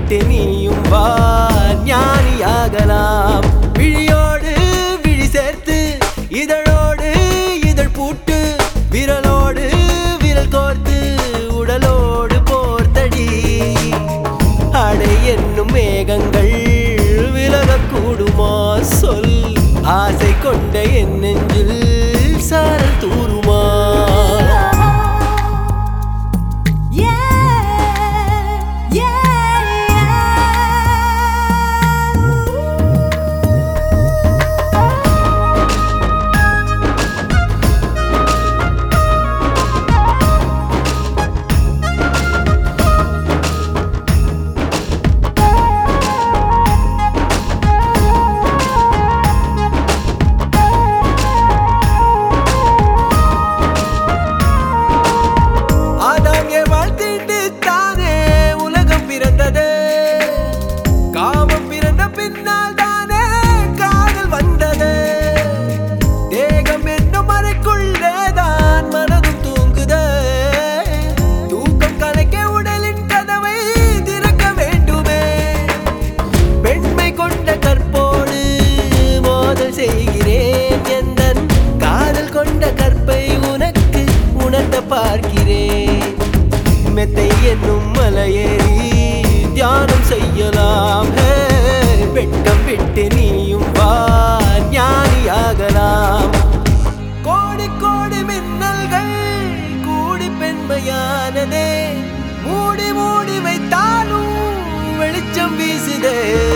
விட்டு நீயும் வா ஞானியாகலாம் விழியோடு விழி சேர்த்து இதழோடு இதழ் பூட்டு விரலோடு விரல் கோர்த்து உடலோடு போர்த்தடி அடை என்னும் மேகங்கள் விலகக்கூடுமா சொல் ஆசை கொண்ட என் நெஞ்சில் சாரல் தூருமா Yeah, yeah, ஆதாம் ஏவாள் தீண்டு தானே உலகம் பிறந்தது காமம் பிறந்த பின்னால் தானே காதல் வந்தது தேகம் என்னும் அறைக்குள்ளே தான் மனதும் தூங்குது தூக்கம் கலைக்க உடலின் கதவை திறக்க வேண்டுமே பெண்மை கொண்ட கற்போடு மோதல் செய்கிறேன் எந்தன் காதல் கொண்ட கற்பை உனக்கு உணர்த்த பார்க்கிறேன் மெத்தை என்னும் மலையேறி தியானம் செய்யலாம் ஹே. வெட்கம் விட்டு நீயும் வா ஞானியாகலாம் கோடி கோடி மின்னல்கள் கூடி பெண்மையானதே மூடி மூடி வைத்தாலும் வெளிச்சம் வீசுதே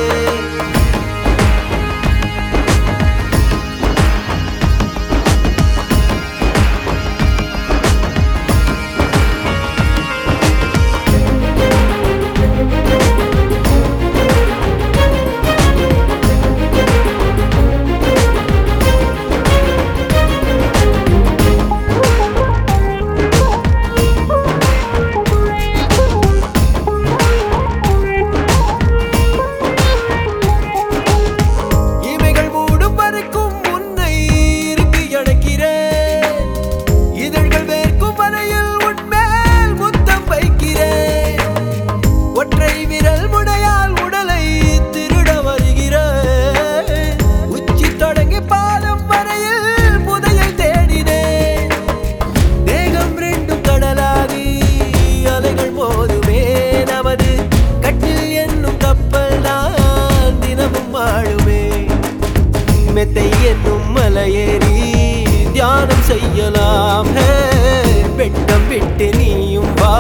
இமைகள் மூடும் வரைக்கும் உன்னை இறுக்கி அணைக்கிறேன் இதழ்கள் வேர்க்கும் வரையில் உன்மேல் முத்தம் வைக்கிறேன் ஒற்றை விரல் முனையால் உடலை திருட வருகிறேன் உச்சி தொடங்கி பாதம் வரையில் புதையல் தேடினேன் தேகம் ரெண்டும் கடலாகி அலைகள் போதுமே நமது கட்டில் என்னும் கப்பல் தான் தினமும் வாழுமே மெத்தை என்னும் மலையேறி தியானம் செய்யலாம் ஹே. வெட்கம் விட்டு நீயும் வா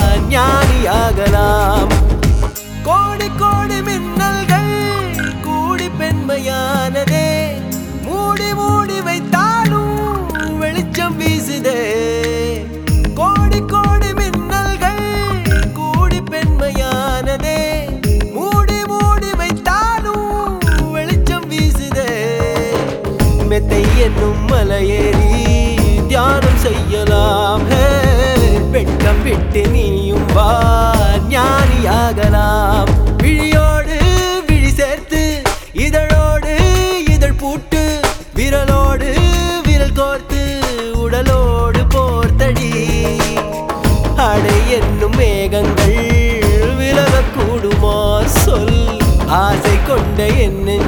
ஞானியாகலாம் கோடி கோடி மின்னல்கள் கூடி பெண்மையானதே மூடி மூடி வைத்தாலும் வெளிச்சம் வீசுதே கோடி கோடி மின்னல்கள் கூடி பெண்மையானதே மூடி மூடி வைத்தாலும் வெளிச்சம் வீசுதே மெத்தை என்னும் மலையேறி தியானம் செய்யலாம் ஹே. வெட்கம் விட்டு நீயும் வா ஞானியாகலாம் விழியோடு விழி சேர்த்து இதழோடு இதழ் பூட்டு விரலோடு விரல் கோர்த்து உடலோடு போர்த்தடி அடை என்னும் மேகங்கள் விலகக்கூடுமா சொல் ஆசை கொண்ட என்